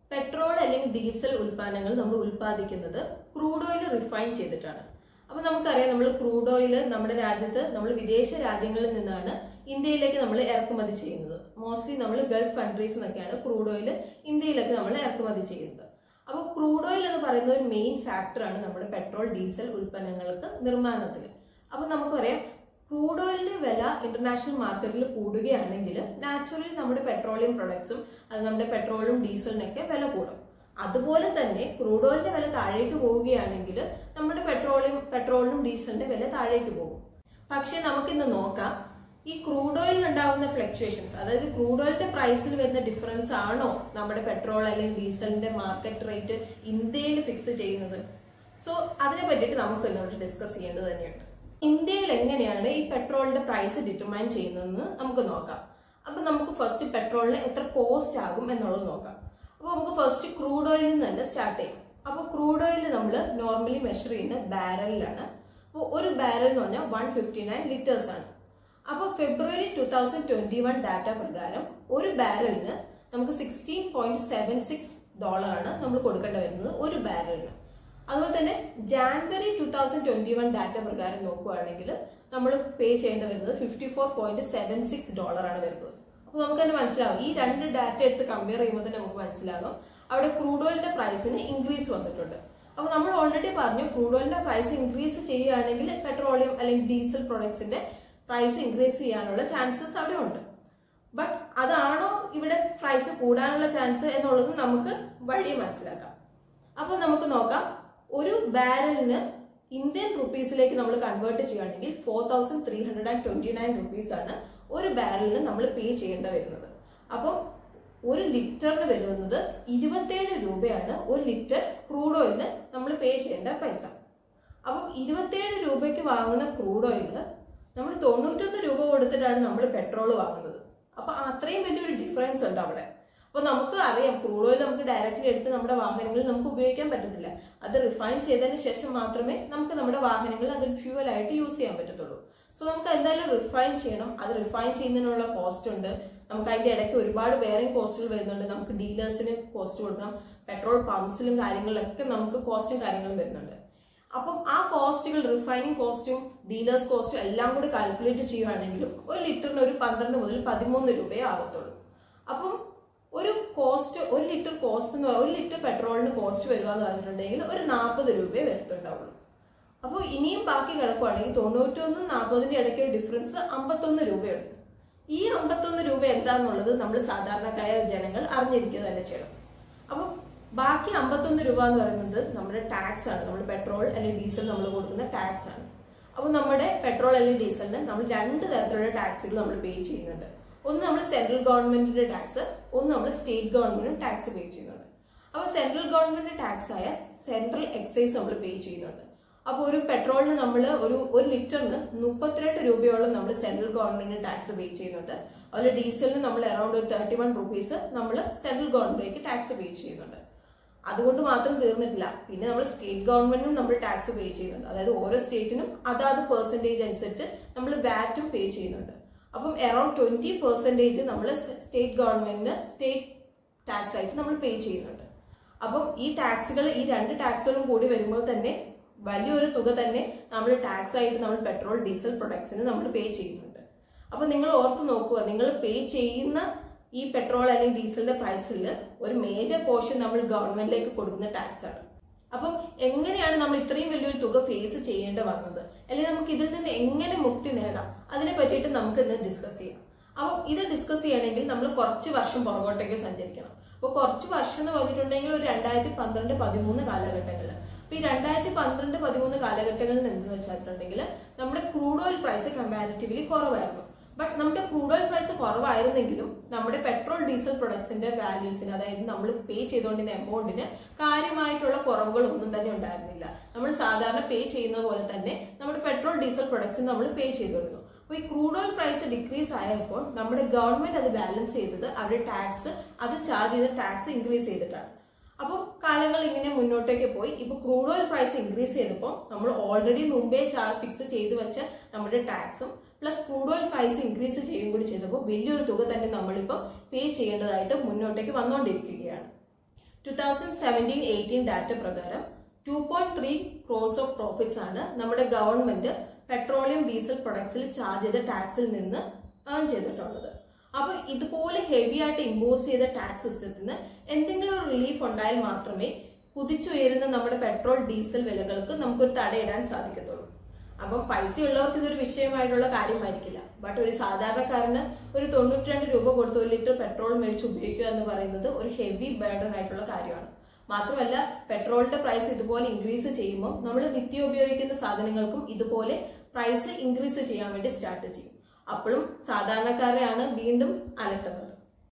petrol അല്ലെങ്കിൽ diesel ഉൽപ്പന്നങ്ങൾ നമ്മൾ ഉൽപ്പാദിക്കുന്നത് ക്രൂഡ് ഓയിൽ റിഫൈൻ ചെയ്തിട്ടാണ് അപ്പൊ നമുക്കറിയാം നമ്മൾ ക്രൂഡ് ഓയിൽ നമ്മുടെ രാജ്യത്ത് നമ്മൾ വിദേശ രാജ്യങ്ങളിൽ നിന്നാണ് ഇന്ത്യയിലേക്ക് നമ്മൾ ഇറക്കുമതി ചെയ്യുന്നത് മോസ്റ്റ്ലി നമ്മൾ ഗൾഫ് കൺട്രീസ് എന്നൊക്കെയാണ് ക്രൂഡ് ഓയിൽ ഇന്ത്യയിലേക്ക് നമ്മൾ ഇറക്കുമതി ചെയ്യുന്നത് അപ്പോൾ ക്രൂഡ് ഓയിൽ എന്ന് പറയുന്ന ഒരു മെയിൻ ഫാക്ടറാണ് നമ്മുടെ പെട്രോൾ ഡീസൽ ഉൽപ്പന്നങ്ങൾക്ക് നിർമ്മാണത്തിൽ അപ്പോൾ നമുക്കറിയാം ക്രൂഡ് ഓയിലിന്റെ വില ഇന്റർനാഷണൽ മാർക്കറ്റിൽ കൂടുകയാണെങ്കിൽ നാച്ചുറലി നമ്മുടെ പെട്രോളിയം പ്രൊഡക്ട്സും അത് നമ്മുടെ പെട്രോളും ഡീസലിനൊക്കെ വില കൂടും അതുപോലെ തന്നെ ക്രൂഡ് ഓയിലിന്റെ വില താഴേക്ക് പോവുകയാണെങ്കിൽ നമ്മുടെ പെട്രോളിയം പെട്രോളിനും ഡീസലിന്റെ വില താഴേക്ക് പോകും പക്ഷെ നമുക്കിന്ന് നോക്കാം ഈ ക്രൂഡ് ഓയിലിൽ ഉണ്ടാകുന്ന ഫ്ലക്ച്വേഷൻസ് അതായത് ക്രൂഡ് ഓയിലിന്റെ പ്രൈസിൽ വരുന്ന ഡിഫറൻസ് ആണോ നമ്മുടെ പെട്രോൾ അല്ലെങ്കിൽ ഡീസലിന്റെ മാർക്കറ്റ് റേറ്റ് ഇന്ത്യയിൽ ഫിക്സ് ചെയ്യുന്നത് സോ അതിനെ പറ്റിയിട്ട് നമുക്ക് ഇന്നോട്ട് ഡിസ്കസ് ചെയ്യേണ്ടത് തന്നെയാണ് ഇന്ത്യയിൽ എങ്ങനെയാണ് ഈ പെട്രോളിന്റെ പ്രൈസ് ഡിറ്റർമൈൻ ചെയ്യുന്നതെന്ന് നമുക്ക് നോക്കാം അപ്പൊ നമുക്ക് ഫസ്റ്റ് പെട്രോളിന് എത്ര കോസ്റ്റ് ആകും എന്നുള്ളത് നോക്കാം അപ്പോൾ നമുക്ക് ഫസ്റ്റ് ക്രൂഡ് ഓയിലിൽ നിന്ന് തന്നെ സ്റ്റാർട്ട് ചെയ്യാം അപ്പോൾ ക്രൂഡ് ഓയിൽ നമ്മൾ നോർമലി മെഷർ ചെയ്യുന്ന ബാരലിലാണ് അപ്പോൾ ഒരു ബാരൽ എന്ന് പറഞ്ഞാൽ വൺ ഫിഫ്റ്റി നയൻ ലിറ്റേഴ്സ് ആണ് അപ്പോൾ February two thousand twenty one data പ്രകാരം ഒരു ബാരലിന് നമുക്ക് സിക്സ്റ്റീൻ പോയിന്റ് സെവൻ സിക്സ് ഡോളറാണ് നമ്മൾ കൊടുക്കേണ്ടി വരുന്നത് ഒരു ബാരലിന് അതുപോലെ തന്നെ January two thousand twenty one data പ്രകാരം നോക്കുകയാണെങ്കിൽ നമ്മൾ പേ ചെയ്യേണ്ടി വരുന്നത് fifty four point seven six ഡോളറാണ് വരുന്നത് അപ്പോൾ നമുക്ക് തന്നെ മനസ്സിലാവും ഈ രണ്ട് ഡാറ്റ എടുത്ത് കമ്പയർ ചെയ്യുമ്പോൾ തന്നെ നമുക്ക് മനസ്സിലാകും അവിടെ ക്രൂഡ് ഓയിലിന്റെ പ്രൈസിന് ഇൻക്രീസ് വന്നിട്ടുണ്ട് അപ്പോൾ നമ്മൾ ഓൾറെഡി പറഞ്ഞു ക്രൂഡ് ഓയിലിന്റെ പ്രൈസ് ഇൻക്രീസ് ചെയ്യുകയാണെങ്കിൽ പെട്രോളിയം അല്ലെങ്കിൽ ഡീസൽ പ്രൊഡക്ട്സിന്റെ പ്രൈസ് ഇൻക്രീസ് ചെയ്യാനുള്ള ചാൻസസ് അവിടെ ഉണ്ട് ബട്ട് അതാണോ ഇവിടെ പ്രൈസ് കൂടാനുള്ള ചാൻസ് എന്നുള്ളത് നമുക്ക് വഴി മനസ്സിലാക്കാം അപ്പോൾ നമുക്ക് നോക്കാം ഒരു ബാരലിന് ഇന്ത്യൻ റുപ്പീസിലേക്ക് നമ്മൾ കൺവേർട്ട് ചെയ്യുകയാണെങ്കിൽ four thousand three hundred and twenty nine rupees ആണ് ഒരു ബാരലിന് നമ്മൾ പേ ചെയ്യേണ്ടി വരുന്നത് അപ്പോൾ ഒരു ലിറ്ററിന് വരുന്നത് ഇരുപത്തേഴ് രൂപയാണ് ഒരു ലിറ്റർ ക്രൂഡ് ഓയിലിന് നമ്മൾ പേ ചെയ്യേണ്ട പൈസ അപ്പം ഇരുപത്തേഴ് രൂപയ്ക്ക് വാങ്ങുന്ന ക്രൂഡ് ഓയില് നമ്മൾ തൊണ്ണൂറ്റൊന്ന് രൂപ കൊടുത്തിട്ടാണ് നമ്മൾ പെട്രോൾ വാങ്ങുന്നത് അപ്പൊ അത്രയും വലിയൊരു ഡിഫറൻസ് ഉണ്ട് അവിടെ അപ്പൊ നമുക്ക് അറിയാം ക്രൂഡ് ഓയിൽ നമുക്ക് ഡയറക്റ്റ്ലി എടുത്ത് നമ്മുടെ വാഹനങ്ങളിൽ നമുക്ക് ഉപയോഗിക്കാൻ പറ്റത്തില്ല അത് റിഫൈൻ ചെയ്തതിന് ശേഷം മാത്രമേ നമുക്ക് നമ്മുടെ വാഹനങ്ങളിൽ അതൊരു ഫ്യൂവൽ ആയിട്ട് യൂസ് ചെയ്യാൻ പറ്റത്തുള്ളൂ സോ നമുക്ക് എന്തായാലും റിഫൈൻ ചെയ്യണം അത് റിഫൈൻ ചെയ്യുന്നതിനുള്ള കോസ്റ്റ് ഉണ്ട് നമുക്ക് അതിന്റെ ഇടയ്ക്ക് ഒരുപാട് വേറെ കോസ്റ്റുകൾ വരുന്നുണ്ട് നമുക്ക് ഡീലേഴ്സിന് കോസ്റ്റ് കൊടുക്കണം പെട്രോൾ പമ്പ്സിലും കാര്യങ്ങളിലൊക്കെ നമുക്ക് കോസ്റ്റും കാര്യങ്ങളും വരുന്നുണ്ട് അപ്പം ആ കോസ്റ്റുകൾ റിഫൈനിങ് കോസ്റ്റും ഡീലേഴ്സ് കോസ്റ്റും എല്ലാം കൂടി കാൽക്കുലേറ്റ് ചെയ്യുവാണെങ്കിലും ഒരു ലിറ്ററിന് ഒരു പന്ത്രണ്ട് മുതൽ പതിമൂന്ന് രൂപയേ ആവത്തുള്ളൂ അപ്പം ഒരു കോസ്റ്റ് ഒരു ലിറ്റർ കോസ്റ്റ് എന്ന് ഒരു ലിറ്റർ പെട്രോളിന് കോസ്റ്റ് വരിക എന്ന് പറഞ്ഞിട്ടുണ്ടെങ്കിൽ ഒരു നാൽപ്പത് രൂപയെ വരത്തുണ്ടാവുള്ളൂ അപ്പോൾ ഇനിയും ബാക്കി കിടക്കുവാണെങ്കിൽ തൊണ്ണൂറ്റൊന്നും നാൽപ്പതിന്റെ ഇടയ്ക്ക് ഒരു ഡിഫറൻസ് അമ്പത്തൊന്ന് രൂപയുണ്ട് ഈ അമ്പത്തൊന്ന് രൂപ എന്താന്നുള്ളത് നമ്മൾ സാധാരണക്കായ ജനങ്ങൾ അറിഞ്ഞിരിക്കുക തന്നെ ചെയ്യണം അപ്പം ബാക്കി അമ്പത്തൊന്ന് രൂപ എന്ന് പറയുന്നത് നമ്മുടെ ടാക്സ് ആണ് നമ്മൾ പെട്രോൾ അല്ലെങ്കിൽ ഡീസൽ നമ്മൾ കൊടുക്കുന്ന ടാക്സ് ആണ് അപ്പോൾ നമ്മുടെ പെട്രോൾ അല്ലെങ്കിൽ ഡീസലിന് നമ്മൾ രണ്ട് തരത്തിലുള്ള ടാക്സുകൾ നമ്മൾ പേ ചെയ്യുന്നുണ്ട് ഒന്ന് നമ്മൾ സെൻട്രൽ ഗവൺമെന്റിന്റെ ടാക്സ് ഒന്ന് നമ്മൾ സ്റ്റേറ്റ് ഗവൺമെന്റും ടാക്സ് പേ ചെയ്യുന്നുണ്ട് അപ്പോൾ സെൻട്രൽ ഗവൺമെന്റ് ടാക്സ് ആയ സെൻട്രൽ എക്സൈസ് നമ്മൾ പേ ചെയ്യുന്നുണ്ട് അപ്പോൾ ഒരു പെട്രോളിന് നമ്മൾ ഒരു ഒരു ലിറ്ററിന് മുപ്പത്തിരണ്ട് രൂപയോളം നമ്മൾ സെൻട്രൽ ഗവൺമെന്റിന് ടാക്സ് പേ ചെയ്യുന്നുണ്ട് അതുപോലെ ഡീസലിന് നമ്മൾ അറൌണ്ട് ഒരു തേർട്ടി വൺ റുപ്പീസ് നമ്മൾ സെൻട്രൽ ഗവൺമെന്റിലേക്ക് ടാക്സ് പേ ചെയ്യുന്നുണ്ട് അതുകൊണ്ട് മാത്രം തീർന്നിട്ടില്ല പിന്നെ നമ്മൾ സ്റ്റേറ്റ് ഗവൺമെന്റിനും നമ്മൾ ടാക്സ് പേ ചെയ്യുന്നുണ്ട് അതായത് ഓരോ സ്റ്റേറ്റിനും അതാത് പെർസെന്റേജ് അനുസരിച്ച് നമ്മൾ വാറ്റും പേ ചെയ്യുന്നുണ്ട് അപ്പം അറൌണ്ട് ട്വന്റി പെർസെന്റേജ് നമ്മൾ സ്റ്റേറ്റ് ഗവൺമെന്റിന് സ്റ്റേറ്റ് ടാക്സ് ആയിട്ട് നമ്മൾ പേ ചെയ്യുന്നുണ്ട് അപ്പം ഈ ടാക്സുകൾ ഈ രണ്ട് ടാക്സുകളും കൂടി വരുമ്പോൾ തന്നെ വലിയൊരു തുക തന്നെ നമ്മൾ ടാക്സ് ആയിട്ട് നമ്മൾ പെട്രോൾ ഡീസൽ പ്രൊഡക്ട്സിന് നമ്മൾ പേ ചെയ്യുന്നുണ്ട് അപ്പൊ നിങ്ങൾ ഓർത്ത് നോക്കുക നിങ്ങൾ പേ ചെയ്യുന്ന ഈ പെട്രോൾ അല്ലെങ്കിൽ ഡീസലിന്റെ പ്രൈസിൽ ഒരു മേജർ പോർഷൻ നമ്മൾ ഗവൺമെന്റിലേക്ക് കൊടുക്കുന്ന ടാക്സ് ആണ് അപ്പം എങ്ങനെയാണ് നമ്മൾ ഇത്രയും വലിയൊരു തുക ഫേസ് ചെയ്യേണ്ടി വന്നത് അല്ലെങ്കിൽ നമുക്ക് ഇതിൽ നിന്ന് എങ്ങനെ മുക്തി നേടാം അതിനെ പറ്റിയിട്ട് നമുക്ക് ഇന്ന് ഡിസ്കസ് ചെയ്യാം അപ്പം ഇത് ഡിസ്കസ് ചെയ്യണമെങ്കിൽ നമ്മൾ കുറച്ച് വർഷം പുറകോട്ടേക്ക് സഞ്ചരിക്കണം അപ്പോൾ കുറച്ച് വർഷം എന്ന് പറഞ്ഞിട്ടുണ്ടെങ്കിൽ ഒരു രണ്ടായിരത്തി പന്ത്രണ്ട് പതിമൂന്ന് കാലഘട്ടങ്ങളിൽ അപ്പൊ ഈ രണ്ടായിരത്തി പന്ത്രണ്ട് പതിമൂന്ന് കാലഘട്ടങ്ങളിൽ എന്തെന്ന് വെച്ചിട്ടുണ്ടെങ്കിൽ നമ്മുടെ ക്രൂഡ് ഓയിൽ പ്രൈസ് കമ്പാരിറ്റീവ്ലി കുറവായിരുന്നു ബട്ട് നമ്മുടെ ക്രൂഡ് ഓയിൽ പ്രൈസ് കുറവായിരുന്നെങ്കിലും നമ്മുടെ പെട്രോൾ ഡീസൽ പ്രൊഡക്ട്സിന്റെ വാല്യൂസിന് അതായത് നമ്മൾ പേ ചെയ്തുകൊണ്ടിരുന്ന എമൗണ്ടിന് കാര്യമായിട്ടുള്ള കുറവുകൾ ഒന്നും തന്നെ ഉണ്ടായിരുന്നില്ല നമ്മൾ സാധാരണ പേ ചെയ്യുന്ന പോലെ തന്നെ നമ്മുടെ പെട്രോൾ ഡീസൽ പ്രൊഡക്ട്സിന് നമ്മൾ പേ ചെയ്തുകൊണ്ടിരുന്നു അപ്പൊ ഈ ക്രൂഡ് ഓയിൽ പ്രൈസ് ഡിക്രീസ് ആയപ്പോൾ നമ്മുടെ ഗവൺമെന്റ് അത് ബാലൻസ് ചെയ്തത് അവരുടെ ടാക്സ് അത് ചാർജ് ചെയ്ത ടാക്സ് ഇൻക്രീസ് ചെയ്തിട്ടാണ് അപ്പം കാലങ്ങൾ ഇങ്ങനെ മുന്നോട്ടേക്ക് പോയി ഇപ്പൊ ക്രൂഡ് ഓയിൽ പ്രൈസ് ഇൻക്രീസ് ചെയ്തപ്പോൾ നമ്മൾ ഓൾറെഡി മുമ്പേ ചാർജ് ഫിക്സ് ചെയ്തു വെച്ച നമ്മുടെ ടാക്സും plus crude oil price increase ചെയ്യുകയും കൂടി ചെയ്തപ്പോൾ വലിയൊരു തുക തന്നെ നമ്മളിപ്പോൾ പേ ചെയ്യേണ്ടതായിട്ട് മുന്നോട്ടേക്ക് വന്നുകൊണ്ടിരിക്കുകയാണ് two thousand seventeen eighteen data പ്രകാരം two point three crores of profits ആണ് നമ്മുടെ ഗവൺമെന്റ് പെട്രോളിയം ഡീസൽ പ്രൊഡക്ട്സിൽ ചാർജ് ചെയ്ത ടാക്സിൽ നിന്ന് ഏൺ ചെയ്തിട്ടുള്ളത് അപ്പൊ ഇതുപോലെ ഹെവി ആയിട്ട് ഇമ്പോസ് ചെയ്ത ടാക്സ് സിസ്റ്റത്തിന് എന്തെങ്കിലും ഒരു റിലീഫ് ഉണ്ടായാൽ മാത്രമേ കുതിച്ചുയരുന്ന നമ്മുടെ പെട്രോൾ ഡീസൽ വിലകൾക്ക് നമുക്കൊരു തടയിടാൻ സാധിക്കത്തുള്ളൂ അപ്പം പൈസ ഉള്ളവർക്ക് ഇതൊരു വിഷയമായിട്ടുള്ള കാര്യമായിരിക്കില്ല ബട്ട് ഒരു സാധാരണക്കാരന് ഒരു തൊണ്ണൂറ്റി രണ്ട് രൂപ കൊടുത്ത് ഒരു ലിറ്റർ പെട്രോൾ മേടിച്ച് ഉപയോഗിക്കുക എന്ന് പറയുന്നത് ഒരു ഹെവി ബേർഡൻ ആയിട്ടുള്ള കാര്യമാണ് മാത്രമല്ല പെട്രോളിന്റെ പ്രൈസ് ഇതുപോലെ ഇൻക്രീസ് ചെയ്യുമ്പോൾ നമ്മൾ നിത്യം ഉപയോഗിക്കുന്ന സാധനങ്ങൾക്കും ഇതുപോലെ പ്രൈസ് ഇൻക്രീസ് ചെയ്യാൻ വേണ്ടി സ്റ്റാർട്ട് ചെയ്യും അപ്പോഴും സാധാരണക്കാരെയാണ് വീണ്ടും അലട്ടുന്നത്